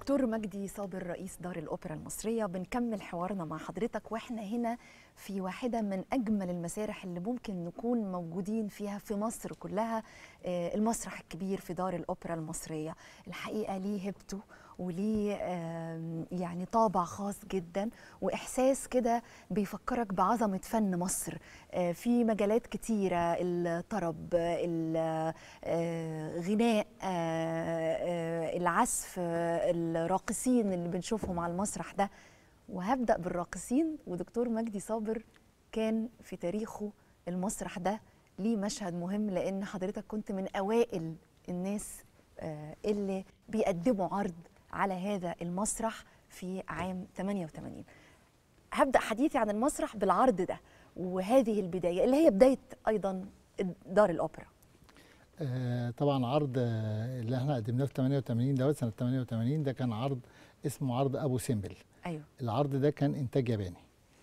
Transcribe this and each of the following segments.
دكتور مجدي صابر رئيس دار الأوبرا المصرية بنكمل حوارنا مع حضرتك وإحنا هنا في واحدة من أجمل المسارح اللي ممكن نكون موجودين فيها في مصر كلها آه، المسرح الكبير في دار الأوبرا المصرية الحقيقة ليه هبته وليه آم، يعني طابع خاص جدا وإحساس كده بيفكرك بعظمة فن مصر آه، في مجالات كتيرة الطرب الغناء العزف آه، الراقصين اللي بنشوفهم على المسرح ده وهبدأ بالراقصين ودكتور مجدي صابر كان في تاريخه المسرح ده ليه مشهد مهم لأن حضرتك كنت من أوائل الناس آه، اللي بيقدموا عرض على هذا المسرح في عام 88 هبدأ حديثي عن المسرح بالعرض ده وهذه البداية اللي هي بداية أيضا دار الأوبرا آه، طبعا عرض آه، اللي احنا قدمناه في 88 دوت سنه 88 ده كان عرض اسمه عرض ابو سمبل أيوه العرض ده كان انتاج ياباني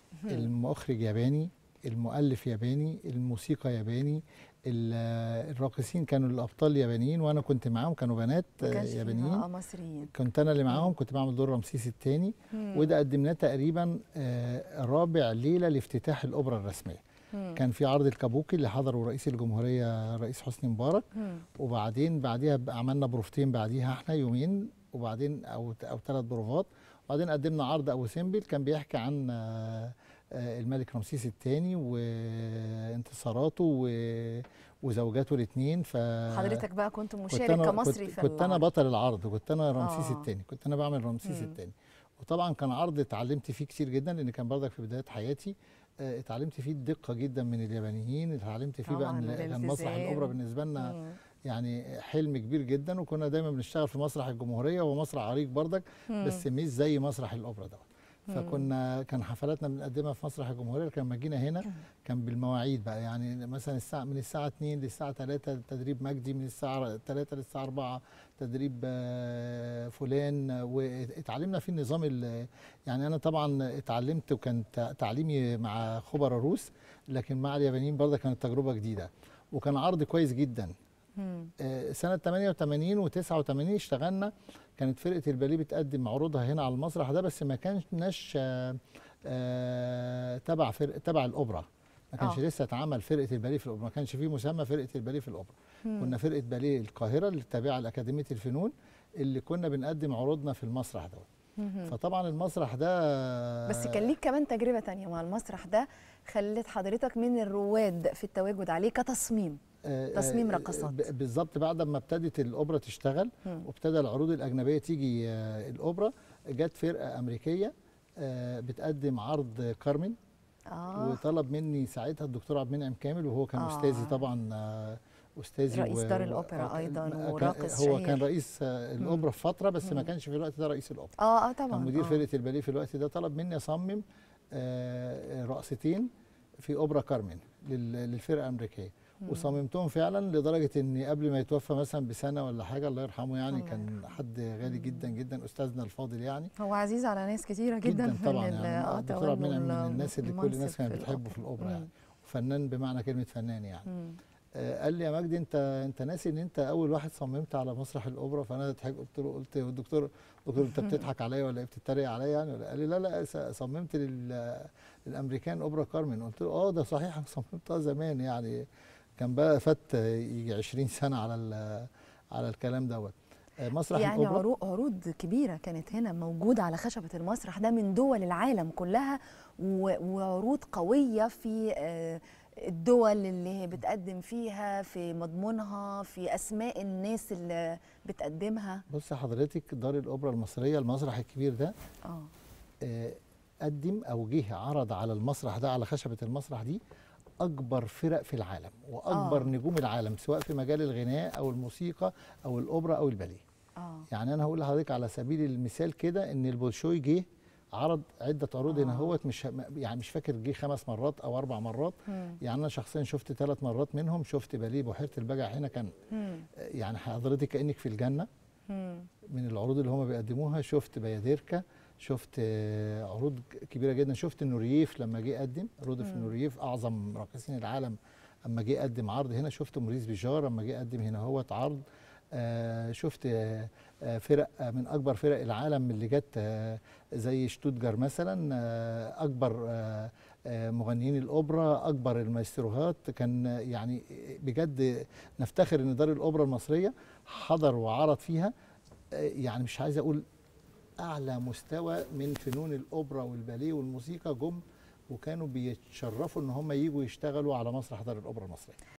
المخرج ياباني المؤلف ياباني الموسيقى ياباني ال- آه، الراقصين كانوا الابطال يابانيين وانا كنت معاهم كانوا بنات ما آه، كانش فيها يابانيين آه مصريين كنت انا اللي معاهم كنت بعمل دور رمسيس الثاني وده قدمناه تقريبا آه، رابع ليله لافتتاح الاوبرا الرسميه مم. كان في عرض الكابوكي اللي حضره رئيس الجمهوريه رئيس حسني مبارك مم. وبعدين بعديها ب- عملنا بروفتين بعديها احنا يومين وبعدين او او ثلاث بروفات وبعدين قدمنا عرض ابو سمبل كان بيحكي عن آه، آه، الملك رمسيس الثاني وانتصاراته و- وزوجاته الاثنين ف حضرتك بقى كنت كنت مشارك انا كمصري كنت, في كنت انا العرض. بطل العرض كنت انا رمسيس آه. الثاني كنت انا بعمل رمسيس مم. الثاني وطبعا كان عرض اتعلمت فيه كتير جدا لان كان برضك في بدايه حياتي آه، اتعلمت فيه الدقه جدا من اليابانيين اتعلمت فيه بقى طبعاً، ان كان مسرح والالتزام. الاوبرا بالنسبه لنا مم. يعني حلم كبير جدا وكنا دايما بنشتغل في مسرح الجمهوريه وهو مسرح عريق برضك بس مش زي مسرح الاوبرا دوت فكنا كان حفلاتنا بنقدمها في مسرح الجمهوريه كان لما جينا هنا كان بالمواعيد بقى يعني مثلا الساعه من الساعه 2 للساعه 3 تدريب مجدي من الساعه 3 للساعه 4 تدريب آه، فلان واتعلمنا في النظام ال- يعني انا طبعا اتعلمت وكان تع- تعليمي مع خبراء روس لكن مع اليابانيين برضه كانت تجربه جديده وكان عرض كويس جدا مم. آه، سنة 88 و89 اشتغلنا كانت فرقة الباليه بتقدم عروضها هنا على المسرح ده بس ما كانش آه، آه، تبع فرق تبع الأوبرا ما كانش آه. لسه اتعمل فرقة الباليه في الأوبرا ما كانش فيه مسمى فرقة الباليه في الأوبرا مم. كنا فرقة باليه القاهرة اللي تابعة لأكاديمية الفنون اللي كنا بنقدم عروضنا في المسرح ده مم. فطبعا المسرح ده بس كان ليك كمان تجربة تانية مع المسرح ده خلت حضرتك من الرواد في التواجد عليه كتصميم آه، تصميم آه، رقصات. ب- بالظبط بعد ما ابتدت الاوبرا تشتغل مم. وابتدى العروض الاجنبيه تيجي آه، الاوبرا جت فرقه امريكيه آه، بتقدم عرض كارمن اه وطلب مني ساعتها الدكتور عبد المنعم كامل وهو كان آه. استاذي طبعا آه، استاذي رئيس و- دار و- الأوبرا آه، أيضاً كان- وراقص هو شهير. كان رئيس آه، الاوبرا في فتره بس ما مم. كانش في الوقت ده رئيس الاوبرا اه اه طبعا كان مدير آه. فرقه الباليه في الوقت ده طلب مني اصمم آه، رقصتين في اوبرا كارمن لل- للفرقه الامريكيه وصممتهم فعلا لدرجه ان قبل ما يتوفى مثلا بسنه ولا حاجه الله يرحمه يعني الله كان حد غالي جدا جدا استاذنا الفاضل يعني هو عزيز على ناس كتيرة جدا, جدا طبعا من ال- يعني آه، الدكتور عبد المنعم تولوا من الناس اللي كل الناس المنصب كانت في بتحبه في الاوبرا مم. يعني فنان بمعنى كلمه فنان يعني مم. آه، قال لي يا مجدي انت انت ناسي ان انت اول واحد صممت على مسرح الاوبرا فانا ضحكت قلت له قلت الدكتور دكتور انت بتضحك عليا ولا ايه بتتريق عليا يعني ولا قال لي لا لا س- صممت لل- للامريكان اوبرا كارمن قلت له اه ده صحيح انا صممتها زمان يعني كان بقى فات يجي 20 سنه على ال- على الكلام دوت آه، مسرح يعني الاوبرا عروض عروض كبيرة كانت هنا موجودة على خشبة المسرح ده من دول العالم كلها و- وعروض قوية في آه، الدول اللي بتقدم فيها في مضمونها في أسماء الناس اللي بتقدمها بص حضرتك دار الاوبرا المصريه المسرح الكبير ده اه آه، قدم او جه عرض على المسرح ده على خشبه المسرح دي اكبر فرق في العالم واكبر آه. نجوم العالم سواء في مجال الغناء او الموسيقى او الاوبرا او الباليه اه يعني انا هقول لحضرتك على سبيل المثال كده ان البولشوي جه عرض عده عروض هنا آه. هوت مش يعني مش فاكر جه خمس مرات او اربع مرات مم. يعني انا شخصيا شفت ثلاث مرات منهم شفت باليه بحيره البجع هنا كان مم. يعني حضرتك كانك في الجنه مم. من العروض اللي هم بيقدموها شفت بياديركا شفت آه، عروض كبيره جدا شفت النورييف لما جه قدم رودolf مم. النورييف اعظم راقصين العالم اما جه قدم عرض هنا شفت موريس بيجار اما جه قدم هنا هوت عرض آه شفت آه آه، فرق آه، من اكبر فرق العالم اللي جت آه، زي شتوتجار مثلا آه، اكبر آه، آه، مغنيين الاوبرا اكبر المايستروهات كان آه، يعني بجد نفتخر ان دار الاوبرا المصريه حضر وعرض فيها آه، يعني مش عايز اقول اعلى مستوى من فنون الاوبرا والباليه والموسيقى جم وكانوا بيتشرفوا ان هم يجوا يشتغلوا على مسرح دار الاوبرا المصريه